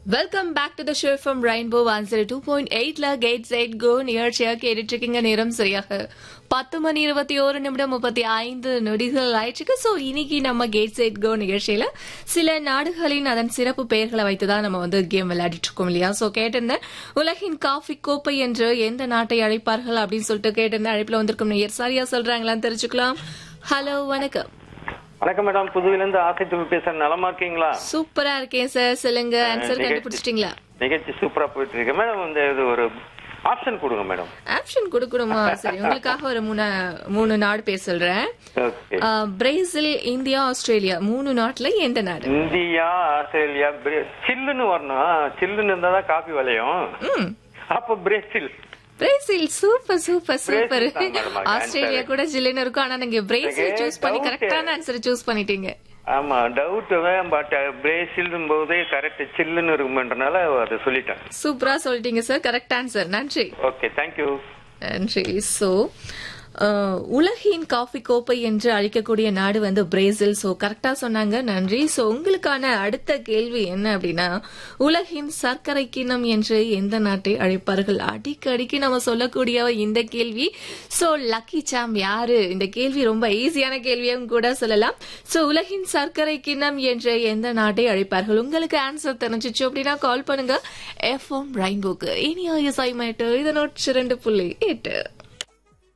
Welcome back to the show from rainbow answer two point எயிட்ல get set go நிகழ்ச்சியாக கேட்டுட்டு இருக்கீங்க நேரம் சரியாக பத்து மணி இருபத்தி ஒரு நிமிடம் முப்பத்தி ஐந்து நொடிகள் ஆயிடுச்சு ஸோ இன்னைக்கு நம்ம கேட் சைட் கோ நிகழ்ச்சியில சில நாடுகளின் அதன் சிறப்பு பெயர்களை வைத்து தான் நம்ம வந்து கேம் விளையாடிட்டு இருக்கோம் இல்லையா ஸோ கேட்டிருந்தேன் உலகின் காஃபி கோப்பை என்று எந்த நாட்டை அழைப்பார்கள் அப்படின்னு சொல்லிட்டு கேட்டிருந்தேன் அழைப்புல வந்திருக்கும் நேயர் சரியா சொல்றாங்களான்னு தெரிஞ்சுக்கலாம் ஹலோ வணக்கம் வணக்கம் மேடம் புதுவிலிருந்து ஆசை தும்பி பேசுறேன் நலமா இருக்கீங்களா சூப்பரா இருக்கேன் சார் சொல்லுங்க ஆன்சர் கண்டுபிடிச்சிட்டீங்களா நிகழ்ச்சி சூப்பரா போயிட்டு இருக்கு மேடம் இந்த இது ஒரு ஆப்ஷன் கொடுங்க மேடம் ஆப்ஷன் கொடுக்கணுமா சரி உங்களுக்காக ஒரு மூணு மூணு நாடு பேர் சொல்றேன் ஓகே ஆ, பிரேசில் இந்தியா ஆஸ்திரேலியா மூணு நாட்டுல எந்த நாடு இந்தியா ஆஸ்திரேலியா பிரே- சில்லுன்னு வரணும் சில்லுன்னு இருந்தா தான் காபி விளையும் ம் அப்ப Brazil Brazil super super super Brazil தான் madam, அதுக்கு ஆஸ்திரேலியா answer. கூட ஜில்லுன்னு இருக்கும் ஆனா நீங்க பிரேசில் எனக்கு சூஸ் பண்ணி doubt. கரெக்டான ஆன்சர் சூஸ் பண்ணிட்டீங்க ஆமா டவுட் பட் பிரேசில் போதே கரெக்ட் சில்லுன்னு இருக்குமன்றனால அதை சொல்லிட்டேன் சூப்பரா சொல்லிட்டீங்க சார் கரெக்ட் ஆன்சர் நன்றி ஓகே தேங்க்யூ நன்றி சோ உலகின் காஃபி கோப்பை என்று அழைக்கக்கூடிய நாடு வந்து பிரேசில் சோ கரெக்டா சொன்னாங்க நன்றி சோ உங்களுக்கான அடுத்த கேள்வி என்ன அப்படின்னா உலகின் சர்க்கரை கிண்ணம் என்று எந்த நாட்டை அழைப்பார்கள் அடிக்கடிக்கு நம்ம சொல்லக்கூடிய இந்த கேள்வி சோ லக்கி சாம் யாரு இந்த கேள்வி ரொம்ப ஈஸியான கேள்வியும் கூட சொல்லலாம் சோ உலகின் சர்க்கரை கிண்ணம் என்று எந்த நாட்டை அழைப்பார்கள் உங்களுக்கு ஆன்சர் தெரிஞ்சிச்சு அப்படின்னா கால் பண்ணுங்க எஃப்எம் ரெயின்போக்கு இனி ஐஎஸ்ஐ மேட்டு இதனோட் இரண்டு புள்ளி எட்டு